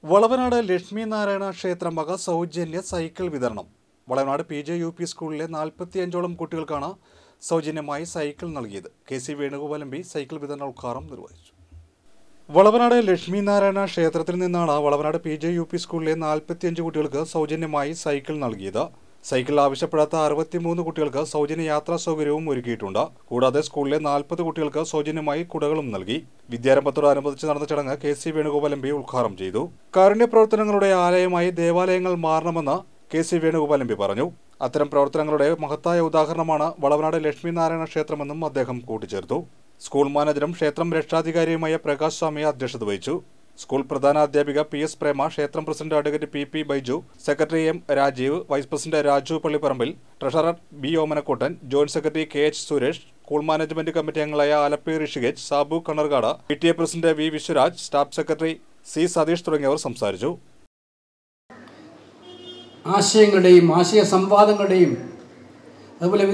വളവനാട് ലക്ഷ്മി നാരായണ ക്ഷേത്രം വക സൗജന്യ സൈക്കിൾ വിതരണം Valavanad P J U P സ്കൂളിലെ നാൽപ്പത്തിയഞ്ചോളം കുട്ടികൾക്കാണ് സൗജന്യമായി സൈക്കിൾ നൽകിയത് K C Venugopal M P cycle വിതരണ ഉദ്ഘാടനം നിർവഹിച്ചു വളവനാട് ലക്ഷ്മി നാരായണ ക്ഷേത്രത്തിൽ നിന്നാണ് Valavanad P J U P സ്കൂളിലെ നാൽപ്പത്തിയഞ്ച് കുട്ടികൾക്ക് സൗജന്യമായി സൈക്കിൾ നൽകിയത് സൈക്കിൾ ആവശ്യപ്പെടാത്ത അറുപത്തിമൂന്ന് കുട്ടികൾക്ക് സൗജന്യ യാത്രാ സൗകര്യവും ഒരുക്കിയിട്ടുണ്ട് കൂടാതെ സ്കൂളിലെ നാൽപ്പത് കുട്ടികൾക്ക് സൗജന്യമായി കുടകളും നൽകി വിദ്യാരംഭത്തോടനുബന്ധിച്ച് നടന്ന ചടങ്ങ് K C Venugopal M P ഉദ്ഘാടനം ചെയ്തു കാരുണ്യ പ്രവർത്തനങ്ങളുടെ ആലയമായി ദേവാലയങ്ങൾ മാറണമെന്ന് K C Venugopal M P പറഞ്ഞു അത്തരം പ്രവർത്തനങ്ങളുടെ മഹത്തായ ഉദാഹരണമാണ് വളവനാട് ലക്ഷ്മി നാരായണ ക്ഷേത്രമെന്നും അദ്ദേഹം കൂട്ടിച്ചേർത്തു സ്കൂൾ മാനേജരും ക്ഷേത്രം രക്ഷാധികാരിയുമായ പ്രകാശ് സ്വാമി അധ്യക്ഷത വഹിച്ചു സ്കൂൾ പ്രധാന അധ്യാപിക പി എസ് പ്രേമ ക്ഷേത്രം president advocate P P Baiju secretary M Rajeev vice president Raju Pallipparambil treasurer B Omanakuttan joint secretary K H Suresh school management committee അംഗങ്ങളായ Alleppey Rishikesh Sabu Kannarkad P T A president V Vishwaraj staff secretary C Satheesh തുടങ്ങിയവർ സംസാരിച്ചു ആശയങ്ങളുടെയും ആശയ സംവാദങ്ങളുടെയും അതുപോലെ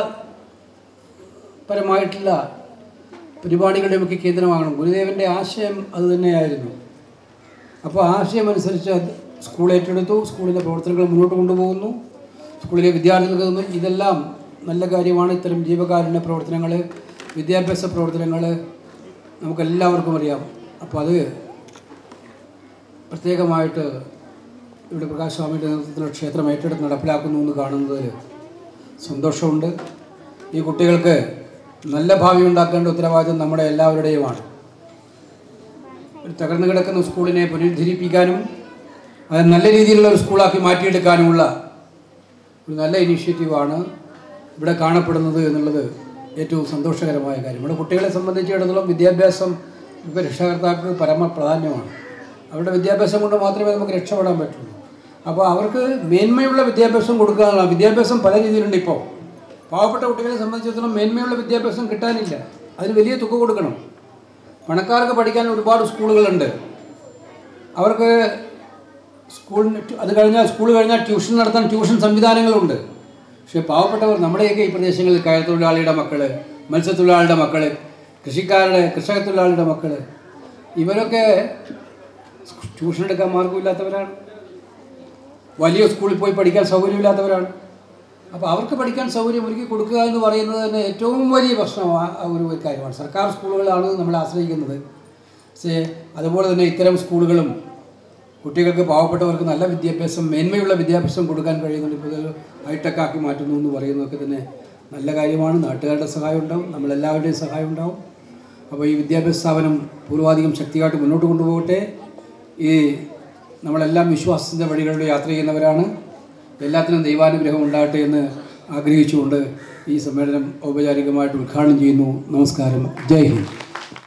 വിദ്യാപരമായിട്ടുള്ള പരിപാടികളുടെയും ഒക്കെ കേന്ദ്രമാകണം ഗുരുദേവൻ്റെ ആശയം അത് തന്നെയായിരുന്നു അപ്പോൾ ആശയം അനുസരിച്ച് അത് സ്കൂൾ ഏറ്റെടുത്തു സ്കൂളിലെ പ്രവർത്തനങ്ങൾ മുന്നോട്ട് കൊണ്ടുപോകുന്നു സ്കൂളിലെ വിദ്യാർത്ഥികൾക്ക് തന്നു ഇതെല്ലാം നല്ല കാര്യമാണ് ഇത്തരം ജീവകാരുണ്യ പ്രവർത്തനങ്ങൾ വിദ്യാഭ്യാസ പ്രവർത്തനങ്ങൾ നമുക്കെല്ലാവർക്കും അറിയാം അപ്പോൾ അത് പ്രത്യേകമായിട്ട് ഇവിടെ പ്രകാശ് സ്വാമിയുടെ നേതൃത്വത്തിൽ ക്ഷേത്രം ഏറ്റെടുത്ത് നടപ്പിലാക്കുന്നു എന്ന് കാണുന്നതിൽ സന്തോഷമുണ്ട് ഈ കുട്ടികൾക്ക് നല്ല ഭാവി ഉണ്ടാക്കേണ്ട ഉത്തരവാദിത്വം നമ്മുടെ എല്ലാവരുടെയുമാണ് ഒരു തകർന്നു കിടക്കുന്ന സ്കൂളിനെ പുനരുദ്ധരിപ്പിക്കാനും അത് നല്ല രീതിയിലുള്ള ഒരു സ്കൂളാക്കി മാറ്റിയെടുക്കാനുമുള്ള ഒരു നല്ല ഇനീഷ്യേറ്റീവാണ് ഇവിടെ കാണപ്പെടുന്നത് എന്നുള്ളത് ഏറ്റവും സന്തോഷകരമായ കാര്യം നമ്മുടെ കുട്ടികളെ സംബന്ധിച്ചിടത്തോളം വിദ്യാഭ്യാസം ഇപ്പോൾ രക്ഷകർത്താക്കൾക്ക് പരമ പ്രാധാന്യമാണ് അവരുടെ വിദ്യാഭ്യാസം കൊണ്ട് മാത്രമേ നമുക്ക് രക്ഷപ്പെടാൻ പറ്റുള്ളൂ അപ്പോൾ അവർക്ക് മേന്മയുള്ള വിദ്യാഭ്യാസം കൊടുക്കുക എന്നുള്ളതാണ് വിദ്യാഭ്യാസം പല രീതിയിലുണ്ട് ഇപ്പോൾ പാവപ്പെട്ട കുട്ടികളെ സംബന്ധിച്ചിടത്തോളം മേന്മയുള്ള വിദ്യാഭ്യാസം കിട്ടാനില്ല അതിന് വലിയ തുക കൊടുക്കണം പണക്കാർക്ക് പഠിക്കാൻ ഒരുപാട് സ്കൂളുകളുണ്ട് അവർക്ക് സ്കൂളിന് ടു- അത് കഴിഞ്ഞാൽ സ്കൂൾ കഴിഞ്ഞാൽ ട്യൂഷൻ നടത്താൻ ട്യൂഷൻ സംവിധാനങ്ങളുണ്ട് പക്ഷേ പാവപ്പെട്ടവർ നമ്മുടെയൊക്കെ ഈ പ്രദേശങ്ങളിൽ കയർ തൊഴിലാളിയുടെ മക്കൾ മത്സ്യത്തൊഴിലാളിയുടെ മക്കൾ കൃഷിക്കാരുടെ കർഷക തൊഴിലാളിയുടെ മക്കൾ ഇവരൊക്കെ ട്യൂഷൻ എടുക്കാൻ മാർഗമില്ലാത്തവരാണ് വലിയ സ്കൂളിൽ പോയി പഠിക്കാൻ സൗകര്യമില്ലാത്തവരാണ് അപ്പോൾ അവർക്ക് പഠിക്കാൻ സൗകര്യം ഒരുക്കി കൊടുക്കുക എന്ന് പറയുന്നത് തന്നെ ഏറ്റവും വലിയ പ്രശ്നമാണ് ആ ഒരു കാര്യമാണ് സർക്കാർ സ്കൂളുകളാണ് നമ്മളെ ആശ്രയിക്കുന്നത് പക്ഷേ അതുപോലെ തന്നെ ഇത്തരം സ്കൂളുകളും കുട്ടികൾക്ക് പാവപ്പെട്ടവർക്ക് നല്ല വിദ്യാഭ്യാസം മേന്മയുള്ള വിദ്യാഭ്യാസം കൊടുക്കാൻ കഴിയുന്നുണ്ട് ഇപ്പോൾ ഇത് ഹൈടെക് ആക്കി മാറ്റുന്നു എന്ന് പറയുന്നതൊക്കെ തന്നെ നല്ല കാര്യമാണ് നാട്ടുകാരുടെ സഹായം ഉണ്ടാവും നമ്മളെല്ലാവരുടെയും സഹായം ഉണ്ടാവും അപ്പോൾ ഈ വിദ്യാഭ്യാസ സ്ഥാപനം പൂർവാധികം ശക്തിയായിട്ട് മുന്നോട്ട് കൊണ്ടുപോകട്ടെ ഈ നമ്മളെല്ലാം വിശ്വാസത്തിൻ്റെ വഴികളിലൂടെ യാത്ര ചെയ്യുന്നവരാണ് എല്ലാത്തിനും ദൈവാനുഗ്രഹം ഉണ്ടാകട്ടെ എന്ന് ആഗ്രഹിച്ചുകൊണ്ട് ഈ സമ്മേളനം ഔപചാരികമായിട്ട് ഉദ്ഘാടനം ചെയ്യുന്നു നമസ്കാരം ജയ് ഹിന്ദ്